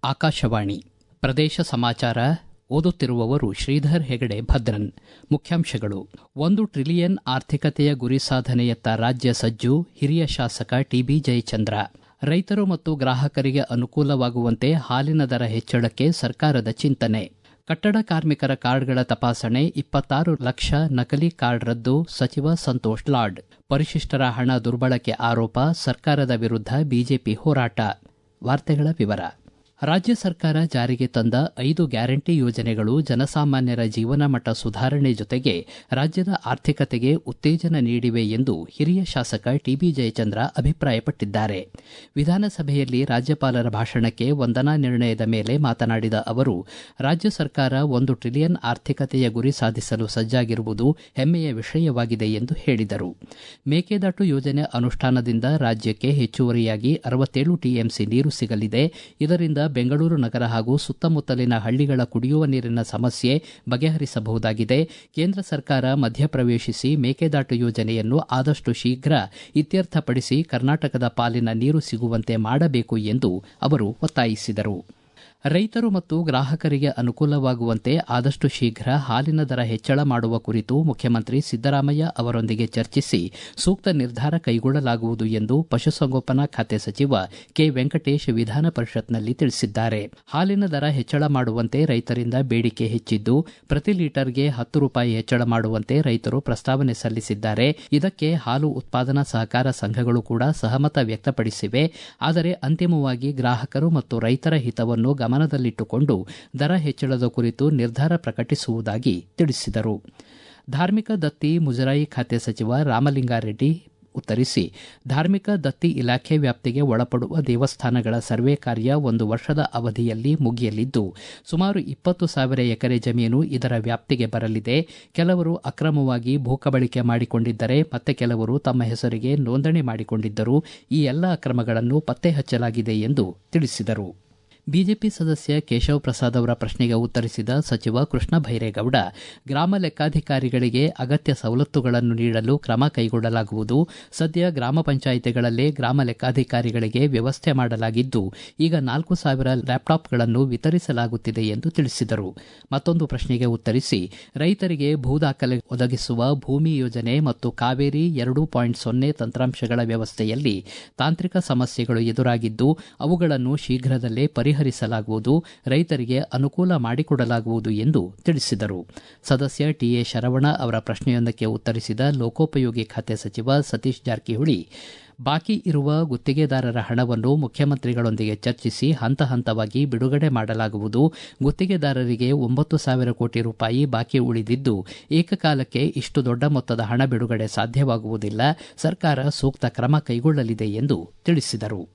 ಆಕಾಶವಾಣಿ ಪ್ರದೇಶ ಸಮಾಚಾರ ಓದುತ್ತಿರುವವರು ಶ್ರೀಧರ್ ಹೆಗಡೆ ಭದ್ರನ್ ಮುಖ್ಯಾಂಶಗಳು ಒಂದು ಟ್ರಿಲಿಯನ್ ಆರ್ಥಿಕತೆಯ ಗುರಿ ಸಾಧನೆಯತ್ತ ರಾಜ್ಯ ಸಜ್ಜು ಹಿರಿಯ ಶಾಸಕ ಟಿಬಿ ಜಯಚಂದ್ರ ರೈತರು ಮತ್ತು ಗ್ರಾಹಕರಿಗೆ ಅನುಕೂಲವಾಗುವಂತೆ ಹಾಲಿನ ದರ ಹೆಚ್ಚಳಕ್ಕೆ ಸರ್ಕಾರದ ಚಿಂತನೆ ಕಟ್ಟಡ ಕಾರ್ಮಿಕರ ಕಾರ್ಡ್ಗಳ ತಪಾಸಣೆ ಇಪ್ಪತ್ತಾರು ಲಕ್ಷ ನಕಲಿ ಕಾರ್ಡ್ ರದ್ದು ಸಚಿವ ಸಂತೋಷ್ ಲಾಡ್ ಪರಿಶಿಷ್ಟರ ಹಣ ದುರ್ಬಳಕೆ ಆರೋಪ ಸರ್ಕಾರದ ವಿರುದ್ಧ ಬಿಜೆಪಿ ಹೋರಾಟ ವಾರ್ತೆಗಳ ವಿವರ ರಾಜ್ಯ ಸರ್ಕಾರ ಜಾರಿಗೆ ತಂದ ಐದು ಗ್ಯಾರಂಟಿ ಯೋಜನೆಗಳು ಜನಸಾಮಾನ್ಯರ ಜೀವನ ಮಟ್ಟ ಸುಧಾರಣೆ ಜೊತೆಗೆ ರಾಜ್ಯದ ಆರ್ಥಿಕತೆಗೆ ಉತ್ತೇಜನ ನೀಡಿವೆ ಎಂದು ಹಿರಿಯ ಶಾಸಕ ಟಿಬಿ ಜಯಚಂದ್ರ ಅಭಿಪ್ರಾಯಪಟ್ಟಿದ್ದಾರೆ ವಿಧಾನಸಭೆಯಲ್ಲಿ ರಾಜ್ಯಪಾಲರ ಭಾಷಣಕ್ಕೆ ವಂದನಾ ನಿರ್ಣಯದ ಮೇಲೆ ಮಾತನಾಡಿದ ಅವರು ರಾಜ್ಯ ಸರ್ಕಾರ ಒಂದು ಟ್ರಿಲಿಯನ್ ಆರ್ಥಿಕತೆಯ ಗುರಿ ಸಾಧಿಸಲು ಸಜ್ಜಾಗಿರುವುದು ಹೆಮ್ಮೆಯ ವಿಷಯವಾಗಿದೆ ಎಂದು ಹೇಳಿದರು ಮೇಕೆದಾಟು ಯೋಜನೆ ಅನುಷ್ಠಾನದಿಂದ ರಾಜ್ಯಕ್ಕೆ ಹೆಚ್ಚುವರಿಯಾಗಿ ಅರವತ್ತೇಳು ಟಿಎಂಸಿ ನೀರು ಸಿಗಲಿದೆ ಇದರಿಂದ ಬೆಂಗಳೂರು ನಗರ ಹಾಗೂ ಸುತ್ತಮುತ್ತಲಿನ ಹಳ್ಳಿಗಳ ಕುಡಿಯುವ ನೀರಿನ ಸಮಸ್ಯೆ ಬಗೆಹರಿಸಬಹುದಾಗಿದೆ ಕೇಂದ್ರ ಸರ್ಕಾರ ಮಧ್ಯಪ್ರವೇಶಿಸಿ ಮೇಕೆದಾಟು ಯೋಜನೆಯನ್ನು ಆದಷ್ಟು ಶೀಘ್ರ ಇತ್ಯರ್ಥಪಡಿಸಿ ಕರ್ನಾಟಕದ ಪಾಲಿನ ನೀರು ಸಿಗುವಂತೆ ಮಾಡಬೇಕು ಎಂದು ಅವರು ಒತ್ತಾಯಿಸಿದರು ರೈತರು ಮತ್ತು ಗ್ರಾಹಕರಿಗೆ ಅನುಕೂಲವಾಗುವಂತೆ ಆದಷ್ಟು ಶೀಘ್ರ ಹಾಲಿನ ದರ ಹೆಚ್ಚಳ ಮಾಡುವ ಕುರಿತು ಮುಖ್ಯಮಂತ್ರಿ ಸಿದ್ದರಾಮಯ್ಯ ಅವರೊಂದಿಗೆ ಚರ್ಚಿಸಿ ಸೂಕ್ತ ನಿರ್ಧಾರ ಕೈಗೊಳ್ಳಲಾಗುವುದು ಎಂದು ಪಶುಸಂಗೋಪನಾ ಖಾತೆ ಸಚಿವ ಕೆ ವೆಂಕಟೇಶ್ ವಿಧಾನ ಪರಿಷತ್ನಲ್ಲಿ ತಿಳಿಸಿದ್ದಾರೆ ಹಾಲಿನ ದರ ಹೆಚ್ಚಳ ಮಾಡುವಂತೆ ರೈತರಿಂದ ಬೇಡಿಕೆ ಹೆಚ್ಚಿದ್ದು ಪ್ರತಿ ಲೀಟರ್ಗೆ ಹತ್ತು ರೂಪಾಯಿ ಹೆಚ್ಚಳ ಮಾಡುವಂತೆ ರೈತರು ಪ್ರಸ್ತಾವನೆ ಸಲ್ಲಿಸಿದ್ದಾರೆ ಇದಕ್ಕೆ ಹಾಲು ಉತ್ಪಾದನಾ ಸಹಕಾರ ಸಂಘಗಳು ಕೂಡ ಸಹಮತ ವ್ಯಕ್ತಪಡಿಸಿವೆ ಆದರೆ ಅಂತಿಮವಾಗಿ ಗ್ರಾಹಕರು ಮತ್ತು ರೈತರ ಹಿತವನ್ನು ಗಮನದಲ್ಲಿಟ್ಟುಕೊಂಡು ದರ ಹೆಚ್ಚಳದ ಕುರಿತು ನಿರ್ಧಾರ ಪ್ರಕಟಿಸುವುದಾಗಿ ತಿಳಿಸಿದರು ಧಾರ್ಮಿಕ ದತ್ತಿ ಮುಜರಾಯಿ ಖಾತೆ ಸಚಿವ ರಾಮಲಿಂಗಾರೆಡ್ಡಿ ಉತ್ತರಿಸಿ ಧಾರ್ಮಿಕ ದತ್ತಿ ಇಲಾಖೆ ವ್ಯಾಪ್ತಿಗೆ ಒಳಪಡುವ ದೇವಸ್ಥಾನಗಳ ಸರ್ವೆ ಕಾರ್ಯ ಒಂದು ವರ್ಷದ ಅವಧಿಯಲ್ಲಿ ಮುಗಿಯಲಿದ್ದು ಸುಮಾರು ಇಪ್ಪತ್ತು ಸಾವಿರ ಎಕರೆ ಜಮೀನು ಇದರ ವ್ಯಾಪ್ತಿಗೆ ಬರಲಿದೆ ಕೆಲವರು ಅಕ್ರಮವಾಗಿ ಭೂಕಬಳಿಕೆ ಮಾಡಿಕೊಂಡಿದ್ದರೆ ಮತ್ತೆ ಕೆಲವರು ತಮ್ಮ ಹೆಸರಿಗೆ ನೋಂದಣಿ ಮಾಡಿಕೊಂಡಿದ್ದರು ಈ ಎಲ್ಲ ಅಕ್ರಮಗಳನ್ನು ಪತ್ತೆ ಹಚ್ಚಲಾಗಿದೆ ಎಂದು ತಿಳಿಸಿದರು ಬಿಜೆಪಿ ಸದಸ್ಯ ಕೇಶವ ಪ್ರಸಾದ್ ಅವರ ಪ್ರಶ್ನೆಗೆ ಉತ್ತರಿಸಿದ ಸಚಿವ ಕೃಷ್ಣ ಭೈರೇಗೌಡ ಗ್ರಾಮ ಲೆಕ್ಕಾಧಿಕಾರಿಗಳಿಗೆ ಅಗತ್ಯ ಸವಲತ್ತುಗಳನ್ನು ನೀಡಲು ಕ್ರಮ ಕೈಗೊಳ್ಳಲಾಗುವುದು ಸದ್ಯ ಗ್ರಾಮ ಪಂಚಾಯಿತಿಗಳಲ್ಲೇ ಗ್ರಾಮ ಲೆಕ್ಕಾಧಿಕಾರಿಗಳಿಗೆ ವ್ಯವಸ್ಥೆ ಮಾಡಲಾಗಿದ್ದು ಈಗ ನಾಲ್ಕು ಸಾವಿರ ಲ್ಯಾಪ್ಟಾಪ್ಗಳನ್ನು ವಿತರಿಸಲಾಗುತ್ತಿದೆ ಎಂದು ತಿಳಿಸಿದರು ಮತ್ತೊಂದು ಪ್ರಶ್ನೆಗೆ ಉತ್ತರಿಸಿ ರೈತರಿಗೆ ಭೂ ದಾಖಲೆ ಒದಗಿಸುವ ಭೂಮಿ ಯೋಜನೆ ಮತ್ತು ಕಾವೇರಿ ಎರಡು ಪಾಯಿಂಟ್ ಸೊನ್ನೆ ತಂತ್ರಾಂಶಗಳ ವ್ಯವಸ್ಥೆಯಲ್ಲಿ ತಾಂತ್ರಿಕ ಸಮಸ್ಯೆಗಳು ಎದುರಾಗಿದ್ದು ಅವುಗಳನ್ನು ಶೀಘ್ರದಲ್ಲೇ ಪರಿಹರಿಸಲಾಗುವುದು ರೈತರಿಗೆ ಅನುಕೂಲ ಮಾಡಿಕೊಡಲಾಗುವುದು ಎಂದು ತಿಳಿಸಿದರು ಸದಸ್ಯ ಟಿಎ ಶರವಣ ಅವರ ಪ್ರಶ್ನೆಯೊಂದಕ್ಕೆ ಉತ್ತರಿಸಿದ ಲೋಕೋಪಯೋಗಿ ಖಾತೆ ಸಚಿವ ಸತೀಶ್ ಜಾರಕಿಹೊಳಿ ಬಾಕಿ ಇರುವ ಗುತ್ತಿಗೆದಾರರ ಹಣವನ್ನು ಮುಖ್ಯಮಂತ್ರಿಗಳೊಂದಿಗೆ ಚರ್ಚಿಸಿ ಹಂತ ಹಂತವಾಗಿ ಬಿಡುಗಡೆ ಮಾಡಲಾಗುವುದು ಗುತ್ತಿಗೆದಾರರಿಗೆ ಒಂಬತ್ತು ಸಾವಿರ ಕೋಟಿ ರೂಪಾಯಿ ಬಾಕಿ ಉಳಿದಿದ್ದು ಏಕಕಾಲಕ್ಕೆ ಇಷ್ಟು ದೊಡ್ಡ ಮೊತ್ತದ ಹಣ ಬಿಡುಗಡೆ ಸಾಧ್ಯವಾಗುವುದಿಲ್ಲ ಸರ್ಕಾರ ಸೂಕ್ತ ಕ್ರಮ ಕೈಗೊಳ್ಳಲಿದೆ ಎಂದು ತಿಳಿಸಿದರು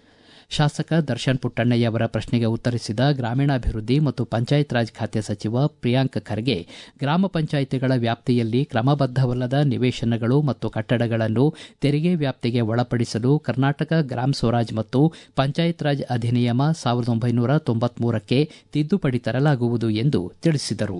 ಶಾಸಕ ದರ್ಶನ್ ಪುಟ್ಟಣ್ಣಯ್ಯ ಅವರ ಪ್ರಶ್ನೆಗೆ ಉತ್ತರಿಸಿದ ಗ್ರಾಮೀಣಾಭಿವೃದ್ಧಿ ಮತ್ತು ಪಂಚಾಯತ್ ರಾಜ್ ಖಾತೆ ಸಚಿವ ಪ್ರಿಯಾಂಕ್ ಖರ್ಗೆ ಗ್ರಾಮ ಪಂಚಾಯಿತಿಗಳ ವ್ಯಾಪ್ತಿಯಲ್ಲಿ ಕ್ರಮಬದ್ದವಲ್ಲದ ನಿವೇಶನಗಳು ಮತ್ತು ಕಟ್ಟಡಗಳನ್ನು ತೆರಿಗೆ ವ್ಯಾಪ್ತಿಗೆ ಒಳಪಡಿಸಲು ಕರ್ನಾಟಕ ಗ್ರಾಮ ಸ್ವರಾಜ್ ಮತ್ತು ಪಂಚಾಯತ್ ರಾಜ್ ಅಧಿನಿಯಮ ಸಾವಿರದ ಒಂಬೈನೂರ ತೊಂಬತ್ಮೂರಕ್ಕೆ ತಿದ್ದುಪಡಿ ತರಲಾಗುವುದು ಎಂದು ತಿಳಿಸಿದರು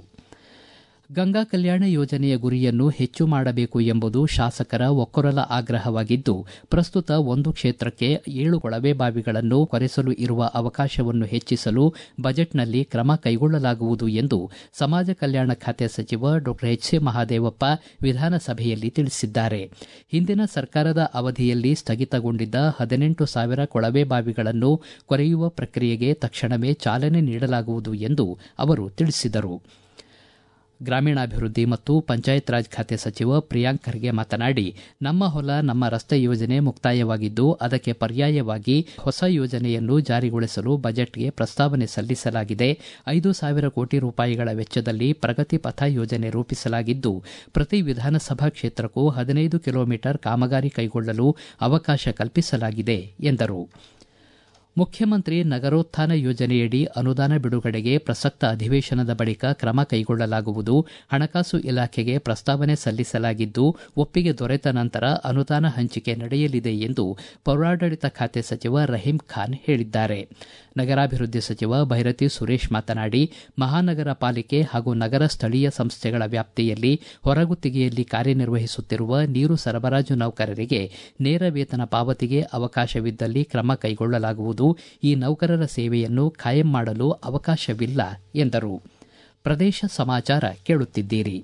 ಗಂಗಾ ಕಲ್ಯಾಣ ಯೋಜನೆಯ ಗುರಿಯನ್ನು ಹೆಚ್ಚು ಮಾಡಬೇಕು ಎಂಬುದು ಶಾಸಕರ ಒಕ್ಕೊರಲ ಆಗ್ರಹವಾಗಿದ್ದು ಪ್ರಸ್ತುತ ಒಂದು ಕ್ಷೇತ್ರಕ್ಕೆ ಏಳು ಕೊಳವೆ ಬಾವಿಗಳನ್ನು ಕೊರೆಸಲು ಇರುವ ಅವಕಾಶವನ್ನು ಹೆಚ್ಚಿಸಲು ಬಜೆಟ್ನಲ್ಲಿ ಕ್ರಮ ಕೈಗೊಳ್ಳಲಾಗುವುದು ಎಂದು ಸಮಾಜ ಕಲ್ಯಾಣ ಖಾತೆ ಸಚಿವ ಡಾ ಎಚ್ ಸಿ ಮಹಾದೇವಪ್ಪ ವಿಧಾನಸಭೆಯಲ್ಲಿ ತಿಳಿಸಿದ್ದಾರೆ ಹಿಂದಿನ ಸರ್ಕಾರದ ಅವಧಿಯಲ್ಲಿ ಸ್ಥಗಿತಗೊಂಡಿದ್ದ ಹದಿನೆಂಟು ಸಾವಿರ ಕೊಳವೆ ಬಾವಿಗಳನ್ನು ಕೊರೆಯುವ ಪ್ರಕ್ರಿಯೆಗೆ ತಕ್ಷಣವೇ ಚಾಲನೆ ನೀಡಲಾಗುವುದು ಎಂದು ಅವರು ತಿಳಿಸಿದರು ಗ್ರಾಮೀಣಾಭಿವೃದ್ಧಿ ಮತ್ತು ಪಂಚಾಯತ್ ರಾಜ್ ಖಾತೆ ಸಚಿವ ಪ್ರಿಯಾಂಕ್ ಖರ್ಗೆ ಮಾತನಾಡಿ ನಮ್ಮ ಹೊಲ ನಮ್ಮ ರಸ್ತೆ ಯೋಜನೆ ಮುಕ್ತಾಯವಾಗಿದ್ದು ಅದಕ್ಕೆ ಪರ್ಯಾಯವಾಗಿ ಹೊಸ ಯೋಜನೆಯನ್ನು ಜಾರಿಗೊಳಿಸಲು ಬಜೆಟ್ಗೆ ಪ್ರಸ್ತಾವನೆ ಸಲ್ಲಿಸಲಾಗಿದೆ ಐದು ಸಾವಿರ ಕೋಟಿ ರೂಪಾಯಿಗಳ ವೆಚ್ಚದಲ್ಲಿ ಪ್ರಗತಿ ಪಥ ಯೋಜನೆ ರೂಪಿಸಲಾಗಿದ್ದು ಪ್ರತಿ ವಿಧಾನಸಭಾ ಕ್ಷೇತ್ರಕ್ಕೂ ಹದಿನೈದು ಕಿಲೋಮೀಟರ್ ಕಾಮಗಾರಿ ಕೈಗೊಳ್ಳಲು ಅವಕಾಶ ಕಲ್ಪಿಸಲಾಗಿದೆ ಎಂದರು ಮುಖ್ಯಮಂತ್ರಿ ನಗರೋತ್ಥಾನ ಯೋಜನೆಯಡಿ ಅನುದಾನ ಬಿಡುಗಡೆಗೆ ಪ್ರಸಕ್ತ ಅಧಿವೇಶನದ ಬಳಿಕ ಕ್ರಮ ಕೈಗೊಳ್ಳಲಾಗುವುದು ಹಣಕಾಸು ಇಲಾಖೆಗೆ ಪ್ರಸ್ತಾವನೆ ಸಲ್ಲಿಸಲಾಗಿದ್ದು ಒಪ್ಪಿಗೆ ದೊರೆತ ನಂತರ ಅನುದಾನ ಹಂಚಿಕೆ ನಡೆಯಲಿದೆ ಎಂದು ಪೌರಾಡಳಿತ ಖಾತೆ ಸಚಿವ ರಹೀಂ ಖಾನ್ ಹೇಳಿದ್ದಾರೆ ನಗರಾಭಿವೃದ್ಧಿ ಸಚಿವ ಭೈರತಿ ಸುರೇಶ್ ಮಾತನಾಡಿ ಮಹಾನಗರ ಪಾಲಿಕೆ ಹಾಗೂ ನಗರ ಸ್ಥಳೀಯ ಸಂಸ್ಥೆಗಳ ವ್ಯಾಪ್ತಿಯಲ್ಲಿ ಹೊರಗುತ್ತಿಗೆಯಲ್ಲಿ ಕಾರ್ಯನಿರ್ವಹಿಸುತ್ತಿರುವ ನೀರು ಸರಬರಾಜು ನೌಕರರಿಗೆ ನೇರ ವೇತನ ಪಾವತಿಗೆ ಅವಕಾಶವಿದ್ದಲ್ಲಿ ಕ್ರಮ ಕೈಗೊಳ್ಳಲಾಗುವುದು ಆಗಿದ್ದು ಈ ನೌಕರರ ಸೇವೆಯನ್ನು ಖಾಯಂ ಮಾಡಲು ಅವಕಾಶವಿಲ್ಲ ಎಂದರು ಪ್ರದೇಶ ಸಮಾಚಾರ ಕೇಳುತ್ತಿದ್ದೀರಿ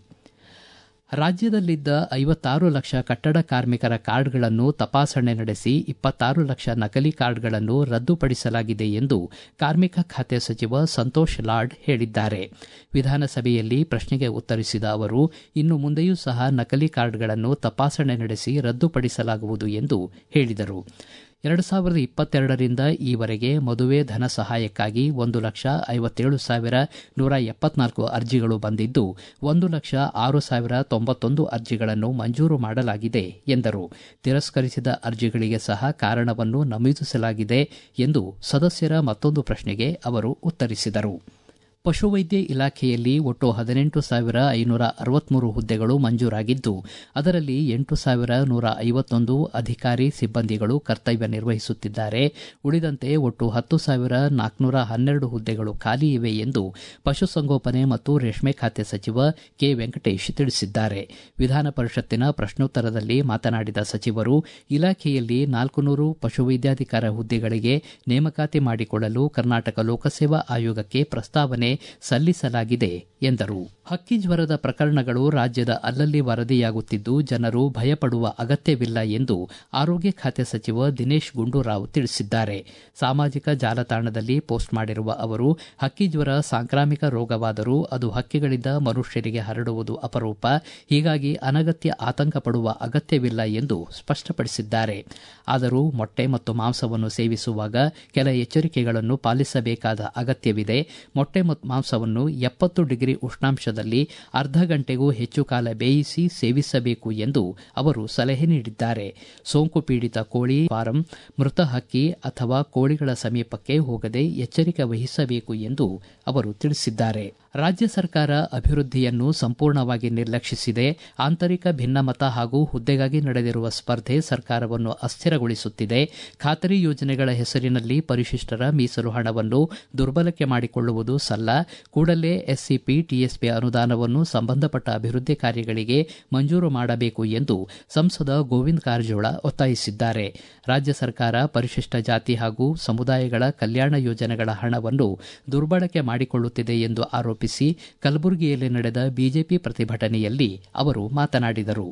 ರಾಜ್ಯದಲ್ಲಿದ್ದ ಐವತ್ತಾರು ಲಕ್ಷ ಕಟ್ಟಡ ಕಾರ್ಮಿಕರ ಕಾರ್ಡ್ಗಳನ್ನು ತಪಾಸಣೆ ನಡೆಸಿ ಇಪ್ಪತ್ತಾರು ಲಕ್ಷ ನಕಲಿ ಕಾರ್ಡ್ಗಳನ್ನು ರದ್ದುಪಡಿಸಲಾಗಿದೆ ಎಂದು ಕಾರ್ಮಿಕ ಖಾತೆ ಸಚಿವ ಸಂತೋಷ್ ಲಾಡ್ ಹೇಳಿದ್ದಾರೆ ವಿಧಾನಸಭೆಯಲ್ಲಿ ಪ್ರಶ್ನೆಗೆ ಉತ್ತರಿಸಿದ ಅವರು ಇನ್ನು ಮುಂದೆಯೂ ಸಹ ನಕಲಿ ಕಾರ್ಡ್ಗಳನ್ನು ತಪಾಸಣೆ ನಡೆಸಿ ರದ್ದುಪಡಿಸಲಾಗುವುದು ಎಂದು ಹೇಳಿದರು ಎರಡು ಸಾವಿರದ ಇಪ್ಪತ್ತೆರಡರಿಂದ ಈವರೆಗೆ ಮದುವೆ ಧನ ಸಹಾಯಕ್ಕಾಗಿ ಒಂದು ಲಕ್ಷ ಐವತ್ತೇಳು ಸಾವಿರ ನೂರ ಎಪ್ಪತ್ನಾಲ್ಕು ಅರ್ಜಿಗಳು ಬಂದಿದ್ದು ಒಂದು ಲಕ್ಷ ಆರು ಸಾವಿರ ತೊಂಬತ್ತೊಂದು ಅರ್ಜಿಗಳನ್ನು ಮಂಜೂರು ಮಾಡಲಾಗಿದೆ ಎಂದರು ತಿರಸ್ಕರಿಸಿದ ಅರ್ಜಿಗಳಿಗೆ ಸಹ ಕಾರಣವನ್ನು ನಮೂದಿಸಲಾಗಿದೆ ಎಂದು ಸದಸ್ಯರ ಮತ್ತೊಂದು ಪ್ರಶ್ನೆಗೆ ಅವರು ಉತ್ತರಿಸಿದರು ಪಶುವೈದ್ಯ ಇಲಾಖೆಯಲ್ಲಿ ಒಟ್ಟು ಹದಿನೆಂಟು ಸಾವಿರ ಐನೂರ ಅರವತ್ಮೂರು ಹುದ್ದೆಗಳು ಮಂಜೂರಾಗಿದ್ದು ಅದರಲ್ಲಿ ಎಂಟು ಸಾವಿರ ನೂರ ಐವತ್ತೊಂದು ಅಧಿಕಾರಿ ಸಿಬ್ಬಂದಿಗಳು ಕರ್ತವ್ಯ ನಿರ್ವಹಿಸುತ್ತಿದ್ದಾರೆ ಉಳಿದಂತೆ ಒಟ್ಟು ಹತ್ತು ಸಾವಿರ ನಾಲ್ಕುನೂರ ಹನ್ನೆರಡು ಹುದ್ದೆಗಳು ಖಾಲಿ ಇವೆ ಎಂದು ಪಶುಸಂಗೋಪನೆ ಮತ್ತು ರೇಷ್ಮೆ ಖಾತೆ ಸಚಿವ ಕೆ ವೆಂಕಟೇಶ್ ತಿಳಿಸಿದ್ದಾರೆ ವಿಧಾನ ಪರಿಷತ್ತಿನ ಪ್ರಶ್ನೋತ್ತರದಲ್ಲಿ ಮಾತನಾಡಿದ ಸಚಿವರು ಇಲಾಖೆಯಲ್ಲಿ ನಾಲ್ಕುನೂರು ಪಶುವೈದ್ಯಾಧಿಕಾರ ಹುದ್ದೆಗಳಿಗೆ ನೇಮಕಾತಿ ಮಾಡಿಕೊಳ್ಳಲು ಕರ್ನಾಟಕ ಲೋಕಸೇವಾ ಆಯೋಗಕ್ಕೆ ಪ್ರಸ್ತಾವನೆ ಸಲ್ಲಿಸಲಾಗಿದೆ ಎಂದರು ಹಕ್ಕಿ ಜ್ವರದ ಪ್ರಕರಣಗಳು ರಾಜ್ಯದ ಅಲ್ಲಲ್ಲಿ ವರದಿಯಾಗುತ್ತಿದ್ದು ಜನರು ಭಯಪಡುವ ಅಗತ್ಯವಿಲ್ಲ ಎಂದು ಆರೋಗ್ಯ ಖಾತೆ ಸಚಿವ ದಿನೇಶ್ ಗುಂಡೂರಾವ್ ತಿಳಿಸಿದ್ದಾರೆ ಸಾಮಾಜಿಕ ಜಾಲತಾಣದಲ್ಲಿ ಪೋಸ್ಟ್ ಮಾಡಿರುವ ಅವರು ಹಕ್ಕಿ ಜ್ವರ ಸಾಂಕ್ರಾಮಿಕ ರೋಗವಾದರೂ ಅದು ಹಕ್ಕಿಗಳಿಂದ ಮನುಷ್ಯರಿಗೆ ಹರಡುವುದು ಅಪರೂಪ ಹೀಗಾಗಿ ಅನಗತ್ಯ ಆತಂಕ ಪಡುವ ಅಗತ್ಯವಿಲ್ಲ ಎಂದು ಸ್ಪಷ್ಟಪಡಿಸಿದ್ದಾರೆ ಆದರೂ ಮೊಟ್ಟೆ ಮತ್ತು ಮಾಂಸವನ್ನು ಸೇವಿಸುವಾಗ ಕೆಲ ಎಚ್ಚರಿಕೆಗಳನ್ನು ಪಾಲಿಸಬೇಕಾದ ಅಗತ್ಯವಿದೆ ಮೊಟ್ಟೆ ಮತ್ತು ಮಾಂಸವನ್ನು ಎಪ್ಪತ್ತು ಡಿಗ್ರಿ ಉಷ್ಣಾಂಶದಲ್ಲಿ ಅರ್ಧ ಗಂಟೆಗೂ ಹೆಚ್ಚು ಕಾಲ ಬೇಯಿಸಿ ಸೇವಿಸಬೇಕು ಎಂದು ಅವರು ಸಲಹೆ ನೀಡಿದ್ದಾರೆ ಸೋಂಕು ಪೀಡಿತ ಕೋಳಿ ಫಾರಂ ಮೃತ ಹಕ್ಕಿ ಅಥವಾ ಕೋಳಿಗಳ ಸಮೀಪಕ್ಕೆ ಹೋಗದೆ ಎಚ್ಚರಿಕೆ ವಹಿಸಬೇಕು ಎಂದು ಅವರು ತಿಳಿಸಿದ್ದಾರೆ ರಾಜ್ಯ ಸರ್ಕಾರ ಅಭಿವೃದ್ಧಿಯನ್ನು ಸಂಪೂರ್ಣವಾಗಿ ನಿರ್ಲಕ್ಷಿಸಿದೆ ಆಂತರಿಕ ಭಿನ್ನಮತ ಹಾಗೂ ಹುದ್ದೆಗಾಗಿ ನಡೆದಿರುವ ಸ್ಪರ್ಧೆ ಸರ್ಕಾರವನ್ನು ಅಸ್ಥಿರಗೊಳಿಸುತ್ತಿದೆ ಖಾತರಿ ಯೋಜನೆಗಳ ಹೆಸರಿನಲ್ಲಿ ಪರಿಶಿಷ್ಟರ ಮೀಸಲು ಹಣವನ್ನು ದುರ್ಬಳಕೆ ಮಾಡಿಕೊಳ್ಳುವುದು ಸಲ್ಲ ಕೂಡಲೇ ಎಸ್ಸಿಪಿ ಟಿಎಸ್ಪಿ ಅನುದಾನವನ್ನು ಸಂಬಂಧಪಟ್ಟ ಅಭಿವೃದ್ಧಿ ಕಾರ್ಯಗಳಿಗೆ ಮಂಜೂರು ಮಾಡಬೇಕು ಎಂದು ಸಂಸದ ಗೋವಿಂದ ಕಾರಜೋಳ ಒತ್ತಾಯಿಸಿದ್ದಾರೆ ರಾಜ್ಯ ಸರ್ಕಾರ ಪರಿಶಿಷ್ಟ ಜಾತಿ ಹಾಗೂ ಸಮುದಾಯಗಳ ಕಲ್ಯಾಣ ಯೋಜನೆಗಳ ಹಣವನ್ನು ದುರ್ಬಳಕೆ ಮಾಡಿಕೊಳ್ಳುತ್ತಿದೆ ಎಂದು ಆರೋಪಿಸಿ ಕಲಬುರಗಿಯಲ್ಲಿ ನಡೆದ ಬಿಜೆಪಿ ಪ್ರತಿಭಟನೆಯಲ್ಲಿ ಅವರು ಮಾತನಾಡಿದರು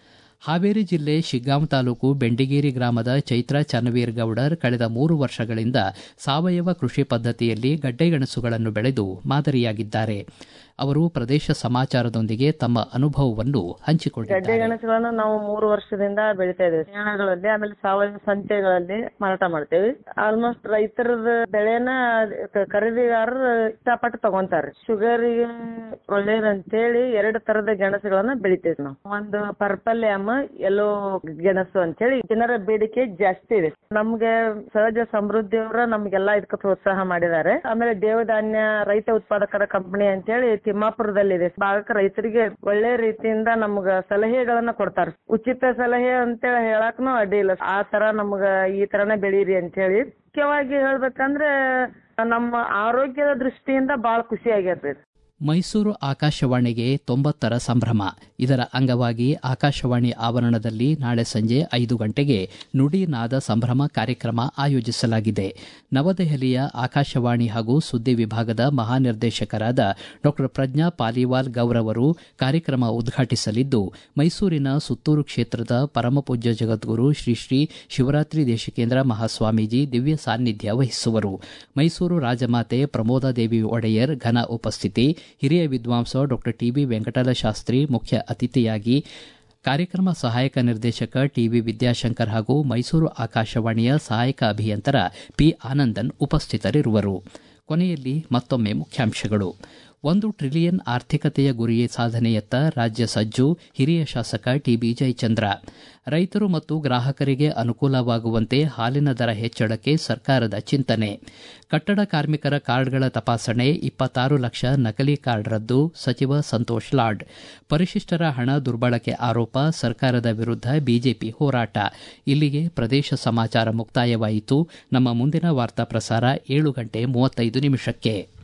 ಹಾವೇರಿ ಜಿಲ್ಲೆ ಶಿಗ್ಗಾಂವ್ ತಾಲೂಕು ಬೆಂಡಿಗೇರಿ ಗ್ರಾಮದ ಚೈತ್ರ ಚನ್ನವೀರ್ ಗೌಡರ್ ಕಳೆದ ಮೂರು ವರ್ಷಗಳಿಂದ ಸಾವಯವ ಕೃಷಿ ಪದ್ಧತಿಯಲ್ಲಿ ಗಡ್ಡೆಗೆಣಸುಗಳನ್ನು ಬೆಳೆದು ಮಾದರಿಯಾಗಿದ್ದಾರೆ ಅವರು ಪ್ರದೇಶ ಸಮಾಚಾರದೊಂದಿಗೆ ತಮ್ಮ ಅನುಭವವನ್ನು ಹಂಚಿಕೊಂಡಿದ್ದಾರೆ ಗಡ್ಡೆ ಗೆಣಸುಗಳನ್ನ ನಾವು ಮೂರು ವರ್ಷದಿಂದ ಬೆಳಿತಾ ಇದ್ದೇವೆ ಮೇಳಗಳಲ್ಲಿ ಆಮೇಲೆ ಸಾವಯವ ಸಂತೆಗಳಲ್ಲಿ ಮಾರಾಟ ಮಾಡ್ತೇವೆ ಆಲ್ಮೋಸ್ಟ್ ರೈತರದ ಬೆಳೆನ ಕ- ಖರೀದಿಗಾರರು ಇಷ್ಟಪಟ್ಟು ತಗೊಂತಾರೆ ಶುಗರಿಗೆ ಒಳ್ಳೇದಂತೇಳಿ ಎರಡು ತರದ ಗೆಣಸುಗಳನ್ನ ಬೆಳಿತೇವೆ ನಾವು ಒಂದು ಪರ್ಪಲ್ ಯಾಮ್ ಎಲ್ಲೋ ಗೆಣಸು ಅಂತೇಳಿ ಜನರ ಬೇಡಿಕೆ ಜಾಸ್ತಿ ಇದೆ ನಮ್ಗೆ ಸಹಜ ಸಮೃದ್ಧಿಯವರ ನಮ್ಗೆಲ್ಲಾ ಇದಕ್ಕೆ ಪ್ರೋತ್ಸಾಹ ಮಾಡಿದ್ದಾರೆ ಆಮೇಲೆ ದೇವಧಾನ್ಯ ರೈತ ಉತ್ಪಾದಕರ ಕಂಪನಿ ಅಂತೇಳಿ ತಿಮ್ಮಾಪುರದಲ್ಲಿದೆ ಭಾಗಕ್ಕೆ ರೈತರಿಗೆ ಒಳ್ಳೆ ರೀತಿಯಿಂದ ನಮ್ಗ ಸಲಹೆಗಳನ್ನ ಕೊಡ್ತಾರೆ ಉಚಿತ ಸಲಹೆ ಅಂತೇಳಿ ಹೇಳಕ್ನು ಅಡ್ಡಿ ಇಲ್ಲ ಆ ತರ ನಮ್ಗ ಈ ತರನೇ ಬೆಳೀರಿ ಅಂತೇಳಿ ಮುಖ್ಯವಾಗಿ ಹೇಳ್ಬೇಕಂದ್ರೆ ನಮ್ಮ ಆರೋಗ್ಯದ ದೃಷ್ಟಿಯಿಂದ ಬಹಳ ಖುಷಿ ಆಗೈತ್ರಿ ಮೈಸೂರು ಆಕಾಶವಾಣಿಗೆ ತೊಂಬತ್ತರ ಸಂಭ್ರಮ ಇದರ ಅಂಗವಾಗಿ ಆಕಾಶವಾಣಿ ಆವರಣದಲ್ಲಿ ನಾಳೆ ಸಂಜೆ ಐದು ಗಂಟೆಗೆ ನುಡಿ ನಾದ ಸಂಭ್ರಮ ಕಾರ್ಯಕ್ರಮ ಆಯೋಜಿಸಲಾಗಿದೆ ನವದೆಹಲಿಯ ಆಕಾಶವಾಣಿ ಹಾಗೂ ಸುದ್ದಿ ವಿಭಾಗದ ಮಹಾನಿರ್ದೇಶಕರಾದ ಡಾ ಪ್ರಜ್ಞಾ ಪಾಲಿವಾಲ್ ಗೌರವರು ಕಾರ್ಯಕ್ರಮ ಉದ್ಘಾಟಿಸಲಿದ್ದು ಮೈಸೂರಿನ ಸುತ್ತೂರು ಕ್ಷೇತ್ರದ ಪರಮಪೂಜ್ಯ ಜಗದ್ಗುರು ಶ್ರೀ ಶ್ರೀ ಶಿವರಾತ್ರಿ ದೇಶಿಕೇಂದ್ರ ಮಹಾಸ್ವಾಮೀಜಿ ದಿವ್ಯ ಸಾನ್ನಿಧ್ಯ ವಹಿಸುವರು ಮೈಸೂರು ರಾಜಮಾತೆ ಪ್ರಮೋದಾದೇವಿ ಒಡೆಯರ್ ಘನ ಉಪಸ್ಥಿತಿ ಹಿರಿಯ ವಿದ್ವಾಂಸ ಡಾಕ್ಟರ್ ಟಿಬಿ ವೆಂಕಟಲಶಾಸ್ತ್ರಿ ಮುಖ್ಯ ಅತಿಥಿಯಾಗಿ ಕಾರ್ಯಕ್ರಮ ಸಹಾಯಕ ನಿರ್ದೇಶಕ ಟಿವಿ ವಿದ್ಯಾಶಂಕರ್ ಹಾಗೂ ಮೈಸೂರು ಆಕಾಶವಾಣಿಯ ಸಹಾಯಕ ಅಭಿಯಂತರ ಪಿ ಆನಂದನ್ ಉಪಸ್ಥಿತರಿರುವರು ಕೊನೆಯಲ್ಲಿ ಮತ್ತೊಮ್ಮೆ ಮುಖ್ಯಾಂಶಗಳು ಒಂದು ಟ್ರಿಲಿಯನ್ ಆರ್ಥಿಕತೆಯ ಗುರಿ ಸಾಧನೆಯತ್ತ ರಾಜ್ಯ ಸಜ್ಜು ಹಿರಿಯ ಶಾಸಕ ಟಿಬಿ ಜಯಚಂದ್ರ ರೈತರು ಮತ್ತು ಗ್ರಾಹಕರಿಗೆ ಅನುಕೂಲವಾಗುವಂತೆ ಹಾಲಿನ ದರ ಹೆಚ್ಚಳಕ್ಕೆ ಸರ್ಕಾರದ ಚಿಂತನೆ ಕಟ್ಟಡ ಕಾರ್ಮಿಕರ ಕಾರ್ಡ್ಗಳ ತಪಾಸಣೆ ಇಪ್ಪತ್ತಾರು ಲಕ್ಷ ನಕಲಿ ಕಾರ್ಡ್ ರದ್ದು ಸಚಿವ ಸಂತೋಷ್ ಲಾಡ್ ಪರಿಶಿಷ್ಟರ ಹಣ ದುರ್ಬಳಕೆ ಆರೋಪ ಸರ್ಕಾರದ ವಿರುದ್ಧ ಬಿಜೆಪಿ ಹೋರಾಟ ಇಲ್ಲಿಗೆ ಪ್ರದೇಶ ಸಮಾಚಾರ ಮುಕ್ತಾಯವಾಯಿತು ನಮ್ಮ ಮುಂದಿನ ವಾರ್ತಾ ಪ್ರಸಾರ ಏಳು ಗಂಟೆ ಮೂವತ್ತೈದು ನಿಮಿಷಕ್ಕೆ